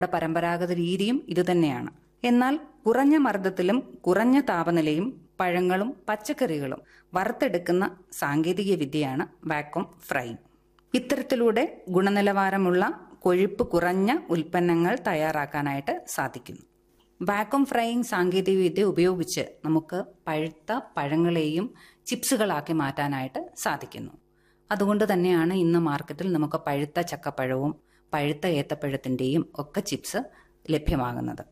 പരമ്പരാഗത രീതിയും ഇതുതന്നെയാണ് എന്നാൽ കുറഞ്ഞ മർദ്ദത്തിലും കുറഞ്ഞ താപനിലയും പഴങ്ങളും പച്ചക്കറികളും വറുത്തെടുക്കുന്ന സാങ്കേതിക വിദ്യയാണ് വാക്വം ഫ്രൈയിങ് ഇത്തരത്തിലൂടെ ഗുണനിലവാരമുള്ള കൊഴുപ്പ് കുറഞ്ഞ ഉൽപ്പന്നങ്ങൾ തയ്യാറാക്കാനായിട്ട് സാധിക്കുന്നു വാക്വം ഫ്രൈയിങ് സാങ്കേതികവിദ്യ ഉപയോഗിച്ച് നമുക്ക് പഴുത്ത പഴങ്ങളെയും ചിപ്സുകളാക്കി മാറ്റാനായിട്ട് സാധിക്കുന്നു അതുകൊണ്ട് തന്നെയാണ് ഇന്ന് മാർക്കറ്റിൽ നമുക്ക് പഴുത്ത ചക്കപ്പഴവും പഴുത്ത ഏത്തപ്പഴത്തിൻ്റെയും ഒക്കെ ചിപ്സ് ലഭ്യമാകുന്നത്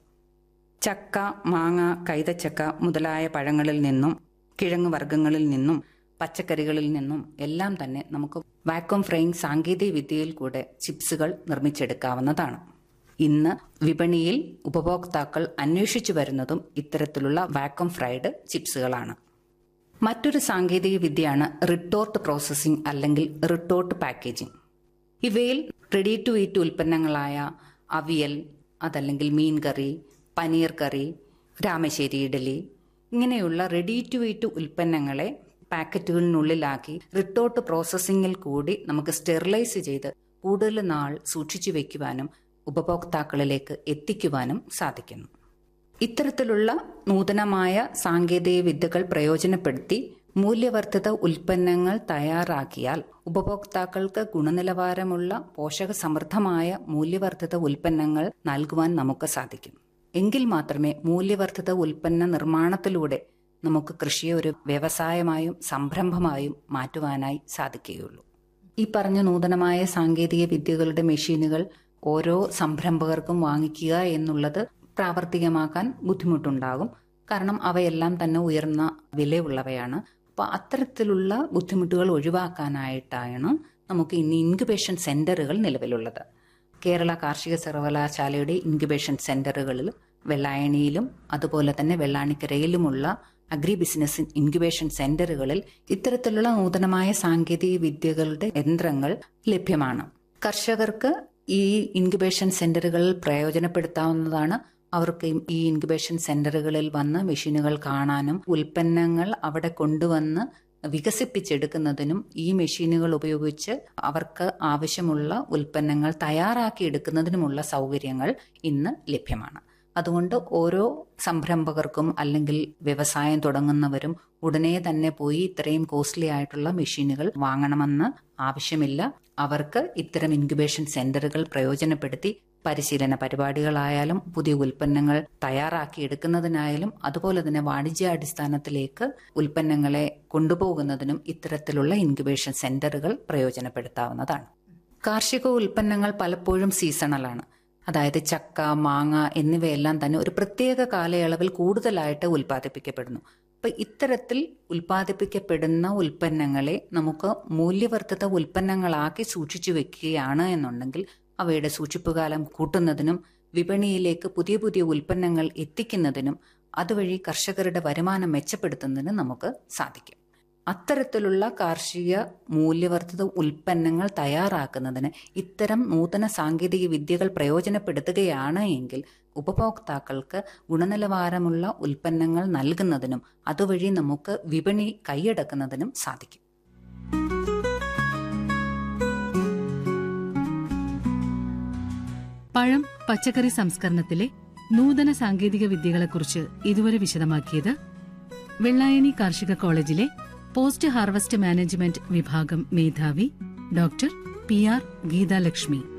ചക്ക മാങ്ങ കൈതച്ചക്ക മുതലായ പഴങ്ങളിൽ നിന്നും കിഴങ്ങ് വർഗ്ഗങ്ങളിൽ നിന്നും പച്ചക്കറികളിൽ നിന്നും എല്ലാം തന്നെ നമുക്ക് വാക്വം ഫ്രൈയിങ് സാങ്കേതിക വിദ്യയിൽ കൂടെ ചിപ്സുകൾ നിർമ്മിച്ചെടുക്കാവുന്നതാണ് ഇന്ന് വിപണിയിൽ ഉപഭോക്താക്കൾ അന്വേഷിച്ചു വരുന്നതും ഇത്തരത്തിലുള്ള വാക്വം ഫ്രൈഡ് ചിപ്സുകളാണ് മറ്റൊരു സാങ്കേതിക വിദ്യയാണ് റിട്ടോർട്ട് പ്രോസസ്സിംഗ് അല്ലെങ്കിൽ റിട്ടോർട്ട് പാക്കേജിംഗ് ഇവയിൽ റെഡി ടു ഈറ്റ് ഉൽപ്പന്നങ്ങളായ അവിയൽ അതല്ലെങ്കിൽ മീൻ കറി പനീർ കറി രാമശ്ശേരി ഇഡലി ഇങ്ങനെയുള്ള റെഡി ടു ഈറ്റ് ഉൽപ്പന്നങ്ങളെ പാക്കറ്റുകളിനുള്ളിലാക്കി റിട്ടോർട്ട് പ്രോസസ്സിംഗിൽ കൂടി നമുക്ക് സ്റ്റെറിലൈസ് ചെയ്ത് കൂടുതൽ നാൾ സൂക്ഷിച്ചു വെക്കുവാനും ഉപഭോക്താക്കളിലേക്ക് എത്തിക്കുവാനും സാധിക്കുന്നു ഇത്തരത്തിലുള്ള നൂതനമായ സാങ്കേതിക വിദ്യകൾ പ്രയോജനപ്പെടുത്തി മൂല്യവർദ്ധിത ഉൽപ്പന്നങ്ങൾ തയ്യാറാക്കിയാൽ ഉപഭോക്താക്കൾക്ക് ഗുണനിലവാരമുള്ള പോഷകസമൃദ്ധമായ മൂല്യവർദ്ധിത ഉൽപ്പന്നങ്ങൾ നൽകുവാൻ നമുക്ക് സാധിക്കും എങ്കിൽ മാത്രമേ മൂല്യവർദ്ധിത ഉൽപ്പന്ന നിർമ്മാണത്തിലൂടെ നമുക്ക് കൃഷിയെ ഒരു വ്യവസായമായും സംരംഭമായും മാറ്റുവാനായി സാധിക്കുകയുള്ളൂ ഈ പറഞ്ഞ നൂതനമായ സാങ്കേതിക വിദ്യകളുടെ മെഷീനുകൾ ഓരോ സംരംഭകർക്കും വാങ്ങിക്കുക എന്നുള്ളത് പ്രാവർത്തികമാക്കാൻ ബുദ്ധിമുട്ടുണ്ടാകും കാരണം അവയെല്ലാം തന്നെ ഉയർന്ന വിലയുള്ളവയാണ് അപ്പോൾ അത്തരത്തിലുള്ള ബുദ്ധിമുട്ടുകൾ ഒഴിവാക്കാനായിട്ടാണ് നമുക്ക് ഇന്ന് ഇൻക്യുബേഷൻ സെന്ററുകൾ നിലവിലുള്ളത് കേരള കാർഷിക സർവകലാശാലയുടെ ഇൻക്യുബേഷൻ സെന്ററുകളിൽ വെള്ളായണിയിലും അതുപോലെ തന്നെ വെള്ളാണിക്കരയിലുമുള്ള അഗ്രി ബിസിനസ് ഇൻക്യുബേഷൻ സെന്ററുകളിൽ ഇത്തരത്തിലുള്ള നൂതനമായ സാങ്കേതിക വിദ്യകളുടെ യന്ത്രങ്ങൾ ലഭ്യമാണ് കർഷകർക്ക് ഈ ഇൻക്യുബേഷൻ സെന്ററുകളിൽ പ്രയോജനപ്പെടുത്താവുന്നതാണ് അവർക്ക് ഈ ഇൻക്യുബേഷൻ സെന്ററുകളിൽ വന്ന് മെഷീനുകൾ കാണാനും ഉൽപ്പന്നങ്ങൾ അവിടെ കൊണ്ടുവന്ന് വികസിപ്പിച്ചെടുക്കുന്നതിനും ഈ മെഷീനുകൾ ഉപയോഗിച്ച് അവർക്ക് ആവശ്യമുള്ള ഉൽപ്പന്നങ്ങൾ തയ്യാറാക്കിയെടുക്കുന്നതിനുമുള്ള സൗകര്യങ്ങൾ ഇന്ന് ലഭ്യമാണ് അതുകൊണ്ട് ഓരോ സംരംഭകർക്കും അല്ലെങ്കിൽ വ്യവസായം തുടങ്ങുന്നവരും ഉടനെ തന്നെ പോയി ഇത്രയും കോസ്റ്റ്ലി ആയിട്ടുള്ള മെഷീനുകൾ വാങ്ങണമെന്ന് ആവശ്യമില്ല അവർക്ക് ഇത്തരം ഇൻക്യുബേഷൻ സെന്ററുകൾ പ്രയോജനപ്പെടുത്തി പരിശീലന പരിപാടികളായാലും പുതിയ ഉൽപ്പന്നങ്ങൾ തയ്യാറാക്കിയെടുക്കുന്നതിനായാലും അതുപോലെ തന്നെ വാണിജ്യാടിസ്ഥാനത്തിലേക്ക് ഉൽപ്പന്നങ്ങളെ കൊണ്ടുപോകുന്നതിനും ഇത്തരത്തിലുള്ള ഇൻക്യുബേഷൻ സെന്ററുകൾ പ്രയോജനപ്പെടുത്താവുന്നതാണ് കാർഷിക ഉൽപ്പന്നങ്ങൾ പലപ്പോഴും സീസണലാണ് അതായത് ചക്ക മാങ്ങ എന്നിവയെല്ലാം തന്നെ ഒരു പ്രത്യേക കാലയളവിൽ കൂടുതലായിട്ട് ഉൽപ്പാദിപ്പിക്കപ്പെടുന്നു അപ്പൊ ഇത്തരത്തിൽ ഉൽപ്പാദിപ്പിക്കപ്പെടുന്ന ഉൽപ്പന്നങ്ങളെ നമുക്ക് മൂല്യവർദ്ധിത ഉൽപ്പന്നങ്ങളാക്കി സൂക്ഷിച്ചു വെക്കുകയാണ് എന്നുണ്ടെങ്കിൽ അവയുടെ സൂക്ഷിപ്പുകാലം കൂട്ടുന്നതിനും വിപണിയിലേക്ക് പുതിയ പുതിയ ഉൽപ്പന്നങ്ങൾ എത്തിക്കുന്നതിനും അതുവഴി കർഷകരുടെ വരുമാനം മെച്ചപ്പെടുത്തുന്നതിനും നമുക്ക് സാധിക്കും അത്തരത്തിലുള്ള കാർഷിക മൂല്യവർദ്ധിത ഉൽപ്പന്നങ്ങൾ തയ്യാറാക്കുന്നതിന് ഇത്തരം നൂതന സാങ്കേതിക വിദ്യകൾ പ്രയോജനപ്പെടുത്തുകയാണ് എങ്കിൽ ഉപഭോക്താക്കൾക്ക് ഗുണനിലവാരമുള്ള ഉൽപ്പന്നങ്ങൾ നൽകുന്നതിനും അതുവഴി നമുക്ക് വിപണി കൈയടക്കുന്നതിനും സാധിക്കും പഴം പച്ചക്കറി സംസ്കരണത്തിലെ നൂതന സാങ്കേതിക വിദ്യകളെക്കുറിച്ച് ഇതുവരെ വിശദമാക്കിയത് വെള്ളായണി കാർഷിക കോളേജിലെ പോസ്റ്റ് ഹാർവസ്റ്റ് മാനേജ്മെന്റ് വിഭാഗം മേധാവി ഡോക്ടർ പി ആർ ഗീതാലക്ഷ്മി